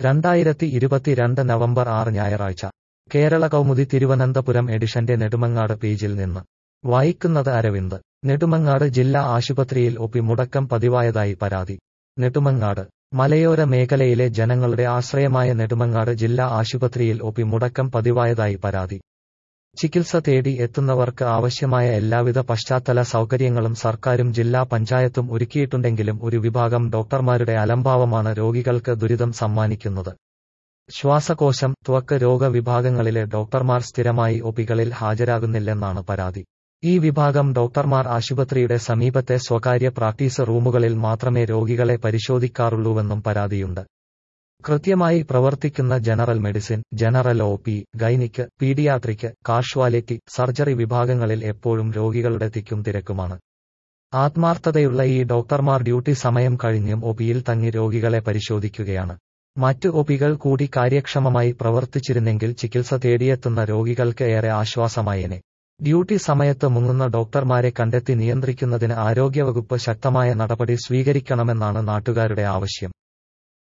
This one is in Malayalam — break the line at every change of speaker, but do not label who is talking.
രണ്ടായിരത്തി ഇരുപത്തിരണ്ട് നവംബർ ആറ് ഞായറാഴ്ച കേരള കൗമുദി തിരുവനന്തപുരം എഡിഷന്റെ നെടുമങ്ങാട് പേജിൽ നിന്ന് വായിക്കുന്നത് അരവിന്ദ് നെടുമങ്ങാട് ജില്ലാ ആശുപത്രിയിൽ ഒപ്പി മുടക്കം പതിവായതായി പരാതി നെടുമങ്ങാട് മലയോര മേഖലയിലെ ജനങ്ങളുടെ ആശ്രയമായ നെടുമങ്ങാട് ജില്ലാ ആശുപത്രിയിൽ ഒപ്പി മുടക്കം പതിവായതായി പരാതി ചികിത്സ തേടി എത്തുന്നവർക്ക് ആവശ്യമായ എല്ലാവിധ പശ്ചാത്തല സൗകര്യങ്ങളും സർക്കാരും ജില്ലാ പഞ്ചായത്തും ഒരുക്കിയിട്ടുണ്ടെങ്കിലും ഒരു വിഭാഗം ഡോക്ടർമാരുടെ അലംഭാവമാണ് രോഗികൾക്ക് ദുരിതം സമ്മാനിക്കുന്നത് ശ്വാസകോശം ത്വക്ക് രോഗ വിഭാഗങ്ങളിലെ ഡോക്ടർമാർ സ്ഥിരമായി ഒപികളിൽ ഹാജരാകുന്നില്ലെന്നാണ് പരാതി ഈ വിഭാഗം ഡോക്ടർമാർ ആശുപത്രിയുടെ സമീപത്തെ സ്വകാര്യ പ്രാക്ടീസ് റൂമുകളിൽ മാത്രമേ രോഗികളെ പരിശോധിക്കാറുള്ളൂവെന്നും പരാതിയുണ്ട് കൃത്യമായി പ്രവർത്തിക്കുന്ന general medicine general O P gynaec paediatric casualty surgery വിഭാഗങ്ങളിൽ എപ്പോഴും രോഗികളുടെ തിക്കും തിരക്കുമാണ് ആത്മാർത്ഥതയുള്ള ഈ ഡോക്ടർമാർ ഡ്യൂട്ടി സമയം കഴിഞ്ഞും ഒപിയിൽ തങ്ങി രോഗികളെ പരിശോധിക്കുകയാണ് മറ്റു ഒപികൾ കൂടി കാര്യക്ഷമമായി പ്രവർത്തിച്ചിരുന്നെങ്കിൽ ചികിത്സ തേടിയെത്തുന്ന രോഗികൾക്ക് ഏറെ ആശ്വാസമായേനെ ഡ്യൂട്ടി സമയത്ത് മുങ്ങുന്ന ഡോക്ടർമാരെ കണ്ടെത്തി നിയന്ത്രിക്കുന്നതിന് ആരോഗ്യവകുപ്പ് ശക്തമായ നടപടി സ്വീകരിക്കണമെന്നാണ് നാട്ടുകാരുടെ ആവശ്യം